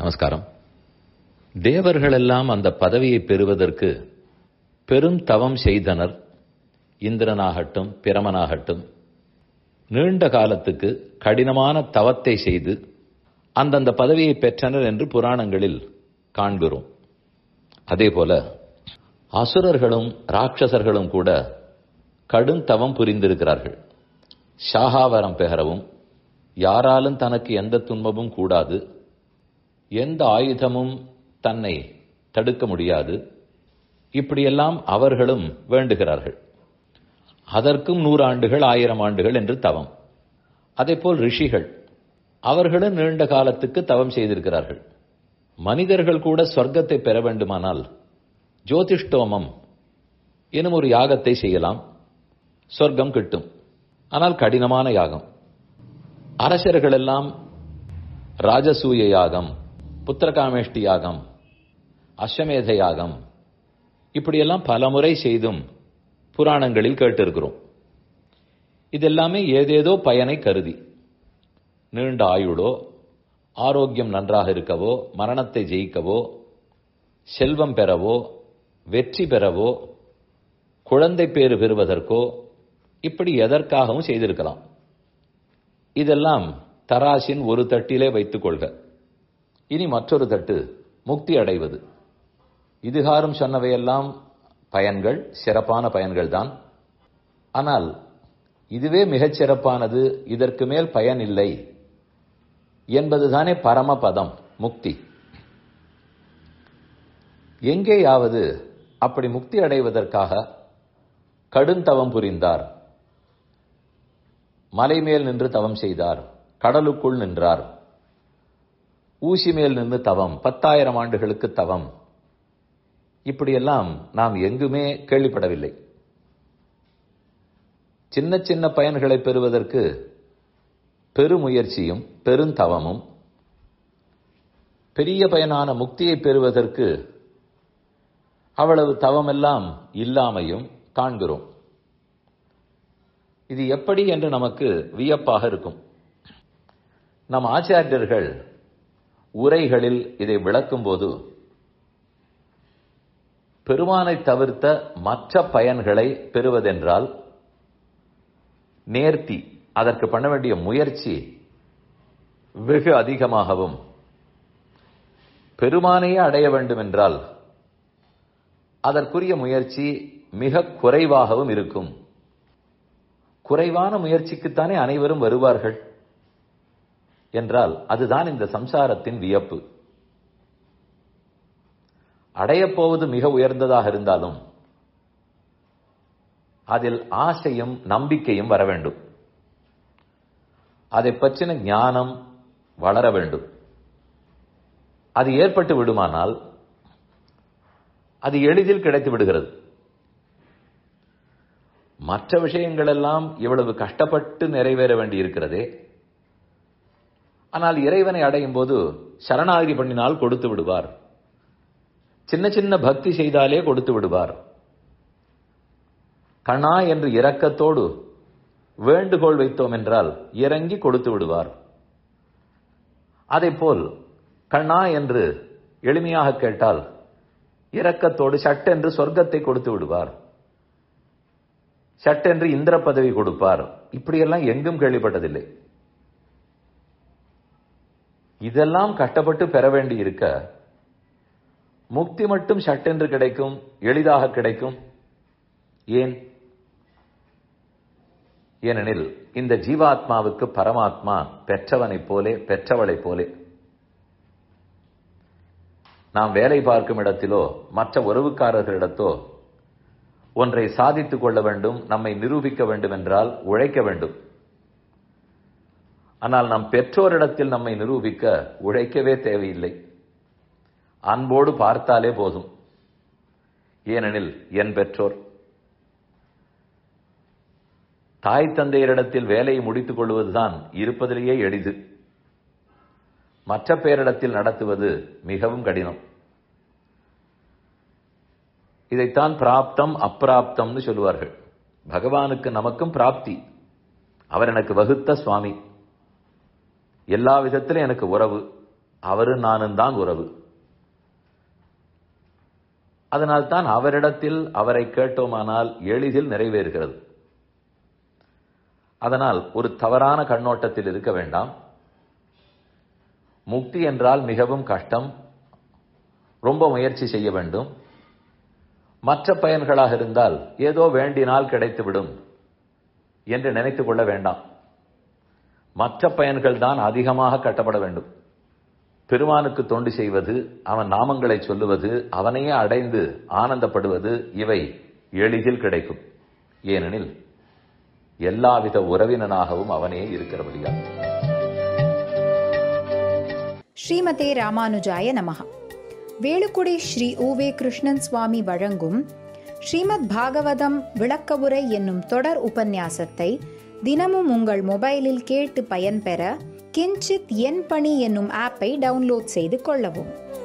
நமஸ்காரம் தேவர்களெல்லாம் அந்த பதவியை பெறுவதற்கு பெரும் தவம் செய்தனர் இந்திரனாகட்டும் பிரமனாகட்டும் நீண்ட காலத்துக்கு கடினமான தவத்தை செய்து அந்தந்த பதவியை பெற்றனர் என்று புராணங்களில் காண்கிறோம் அதேபோல அசுரர்களும் ராட்சசர்களும் கூட கடும் தவம் புரிந்திருக்கிறார்கள் ஷாகாவரம் பெறவும் யாராலும் தனக்கு எந்த துன்பமும் கூடாது எந்த ஆயுதமும் தன்னை தடுக்க முடியாது இப்படியெல்லாம் அவர்களும் வேண்டுகிறார்கள் அதற்கும் நூறு ஆண்டுகள் ஆயிரம் ஆண்டுகள் என்று தவம் அதேபோல் ரிஷிகள் அவர்களும் நீண்ட காலத்துக்கு தவம் செய்திருக்கிறார்கள் மனிதர்கள் கூட சொர்க்கத்தை பெற வேண்டுமானால் ஜோதிஷ்டோமம் எனும் ஒரு யாகத்தை செய்யலாம் சொர்க்கம் கிட்டும் ஆனால் கடினமான யாகம் அரசர்கள் எல்லாம் ராஜசூய யாகம் புத்திரகாமேஷ்டி யாகம் அஸ்வமேத யாகம் இப்படியெல்லாம் பலமுறை செய்தும் புராணங்களில் கேட்டிருக்கிறோம் இதெல்லாமே ஏதேதோ பயனை கருதி நீண்ட ஆயுளோ ஆரோக்கியம் நன்றாக இருக்கவோ மரணத்தை ஜெயிக்கவோ செல்வம் பெறவோ வெற்றி பெறவோ குழந்தை பேறு பெறுவதற்கோ இப்படி எதற்காகவும் செய்திருக்கலாம் இதெல்லாம் தராசின் ஒரு தட்டிலே வைத்துக் கொள்க இனி மற்றொரு தட்டு முக்தி அடைவது இதுகாரும் சொன்னவையெல்லாம் பயன்கள் சிறப்பான பயன்கள் தான் ஆனால் இதுவே மிகச் சிறப்பானது இதற்கு மேல் பயன் இல்லை என்பதுதானே பரமபதம் முக்தி எங்கேயாவது அப்படி முக்தி அடைவதற்காக கடுந்தவம் புரிந்தார் மலை மேல் நின்று தவம் செய்தார் கடலுக்குள் நின்றார் ஊசி மேல் நின்று தவம் பத்தாயிரம் ஆண்டுகளுக்கு தவம் இப்படியெல்லாம் நாம் எங்குமே கேள்விப்படவில்லை சின்ன சின்ன பயன்களை பெறுவதற்கு பெருமுயற்சியும் பெருந்தவமும் பெரிய பயனான முக்தியை பெறுவதற்கு அவ்வளவு தவமெல்லாம் இல்லாமையும் காண்கிறோம் இது எப்படி என்று நமக்கு வியப்பாக இருக்கும் நம் ஆச்சாரியர்கள் உரைகளில் இதை விளக்கும்போது பெருமானை தவிர்த்த மற்ற பயன்களை பெறுவதென்றால் நேர்த்தி அதற்கு பண்ண வேண்டிய முயற்சி வெகு அதிகமாகவும் பெருமானையே அடைய வேண்டும் என்றால் அதற்குரிய முயற்சி மிக குறைவாகவும் இருக்கும் குறைவான முயற்சிக்குத்தானே அனைவரும் வருவார்கள் என்றால் அதுதான் இந்த சம்சாரத்தின் வியப்பு அடையப்போவது மிக உயர்ந்ததாக இருந்தாலும் அதில் ஆசையும் நம்பிக்கையும் வர வேண்டும் அதை பற்றின ஞானம் வளர வேண்டும் அது ஏற்பட்டு விடுமானால் அது எளிதில் கிடைத்து விடுகிறது மற்ற விஷயங்கள் எல்லாம் இவ்வளவு கஷ்டப்பட்டு நிறைவேற வேண்டி இருக்கிறதே ஆனால் இறைவனை அடையும் போது சரணாகதி பண்ணினால் கொடுத்து விடுவார் சின்ன சின்ன பக்தி செய்தாலே கொடுத்து விடுவார் கணா என்று இரக்கத்தோடு வேண்டுகோள் வைத்தோம் என்றால் இறங்கி கொடுத்து விடுவார் அதை போல் கண்ணா என்று எளிமையாக கேட்டால் இரக்கத்தோடு சட்டென்று சொர்க்கத்தை கொடுத்து விடுவார் சட்டென்று இந்திர பதவி கொடுப்பார் இப்படியெல்லாம் எங்கும் கேள்விப்பட்டதில்லை இதெல்லாம் கஷ்டப்பட்டு பெற வேண்டி இருக்க முக்தி மட்டும் சட்டென்று கிடைக்கும் எளிதாக கிடைக்கும் ஏன் ஏனெனில் இந்த ஜீவாத்மாவுக்கு பரமாத்மா பெற்றவனைப் போலே பெற்றவளைப் போலே நாம் வேலை பார்க்கும் இடத்திலோ மற்ற உறவுக்காரர்களிடத்தோ ஒன்றை சாதித்துக் கொள்ள வேண்டும் நம்மை நிரூபிக்க வேண்டும் என்றால் உழைக்க வேண்டும் ஆனால் நம் பெற்றோரிடத்தில் நம்மை நிரூபிக்க உழைக்கவே தேவையில்லை அன்போடு பார்த்தாலே போதும் ஏனெனில் என் பெற்றோர் தாய் தந்தையரிடத்தில் வேலையை முடித்துக் கொள்வதுதான் இருப்பதிலேயே எளிது மற்ற பேரிடத்தில் நடத்துவது மிகவும் கடினம் இதைத்தான் பிராப்தம் அப்பிராப்தம்னு சொல்லுவார்கள் பகவானுக்கு நமக்கும் பிராப்தி அவர் எனக்கு வகுத்த சுவாமி எல்லா விதத்திலும் எனக்கு உறவு அவரு நானும் தான் உறவு அதனால்தான் அவரிடத்தில் அவரை கேட்டோமானால் எளிதில் நிறைவேறுகிறது அதனால் ஒரு தவறான கண்ணோட்டத்தில் இருக்க வேண்டாம் முக்தி என்றால் மிகவும் கஷ்டம் ரொம்ப முயற்சி செய்ய வேண்டும் மற்ற பயன்களாக இருந்தால் ஏதோ வேண்டினால் கிடைத்துவிடும் என்று நினைத்துக் கொள்ள வேண்டாம் மற்ற பயன்கள் தான் அதிகமாக கட்டப்பட வேண்டும் பெருமானுக்கு தொண்டு செய்வது அவன் நாமங்களை சொல்லுவது அவனையே அடைந்து ஆனந்தப்படுவது இவை எளிதில் கிடைக்கும் ஏனெனில் எல்லாவித உறவினனாகவும் அவனே இருக்கிறபடியால் ஸ்ரீமதே ராமானுஜாய நமஹா வேலுக்குடி ஸ்ரீ உவே கிருஷ்ணன் சுவாமி வழங்கும் ஸ்ரீமத் பாகவதம் விளக்கவுரை என்னும் தொடர் உபன்யாசத்தை தினமும் உங்கள் மொபைலில் கேட்டு பயன்பெற கிஞ்சித் என் பணி என்னும் ஆப்பை டவுன்லோட் செய்து கொள்ளவும்